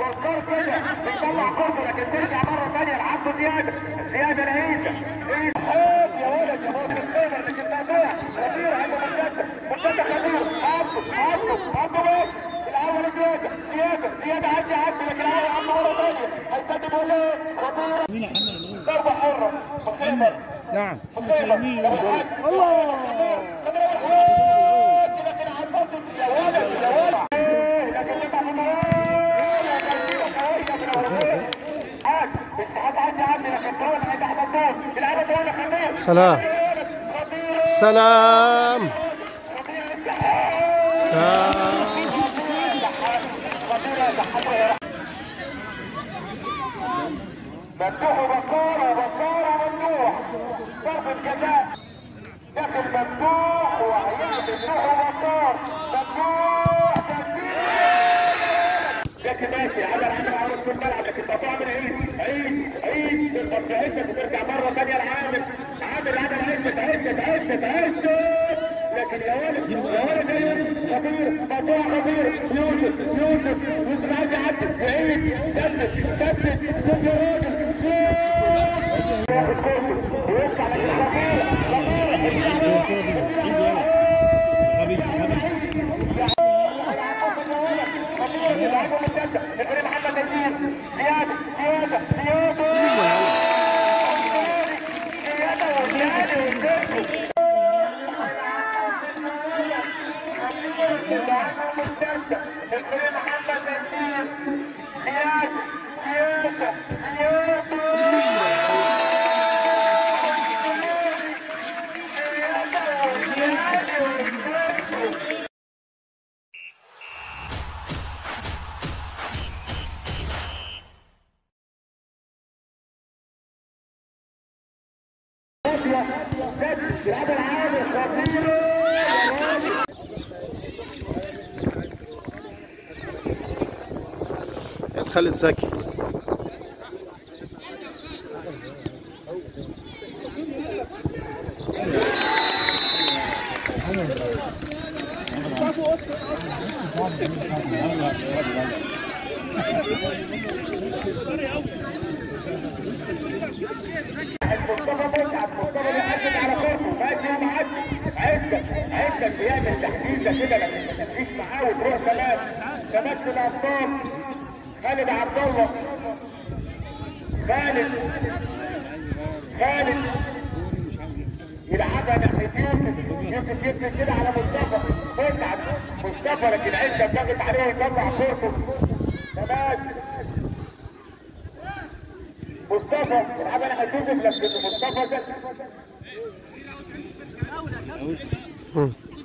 والكار كده بيطلع كورته لكن ترجع مره ثانيه لعبده زياده زياده لعيسى عيسى حاط يا ولد يا ولد الكاميرا لكن مقطوع خطير عنده مرتده مرتده خطير عبده عبده عبده ماشي الاول زياده زياده زياده عايز يعدي لكن الاول عبده مره ثانيه هيسدد ولا ايه خطيره ضربه حره مخيبر نعم مخيبر الله لكن هتبسط يا ولد يا ولد لكن تبقى في المواد السحاب عايز يعدي لكن طول عند احمد طول العبه طول خطير سلام خطير سلام خطير السحاب خطير يا سحاب يا مفتوح وبكار وبكار ومفتوح ضربة جزاء داخل مفتوح وعيال مفتوح وبكار مفتوح تسديد لكن ماشي عمل عمل على نص الملعب لكن تقطع من عيد عيد عيد تقدر في عزت وترجع مره ثانيه لعامر عامر عمل عزت عزت عزت عزت لكن يا ولد يا ولد يا يوسف خطير مقطوع خطير يوسف يوسف يوسف عايز يعدي عيد سدد سدد شوف يا راجل شوف ياخد كورته ويطلع لكن خطير خطير يلعبوا مرتده لفريق محمد نسير زياده زياده زياده زياده وزياده وزياده يلعبوا مرتده لفريق محمد نسير زياده زياده زياده يلعب العادي خطير ادخل الزكي مصطفى مسعد مصطفى بيحدد على كورته ماشي ومعدي عزت عزت بيعمل تحديده كده لكن ما تمشيش معاه وتروح تماس تماس الابطال خالد عبد الله خالد خالد يلعبها ناحيه يوسف يوسف يبني كده على مصطفى مسعد مصطفى لكن عزت ضغط عليه ويطلع كورته تماس مصطفى يلعبها ناحيه يوسف لكن مصطفى زكي مم.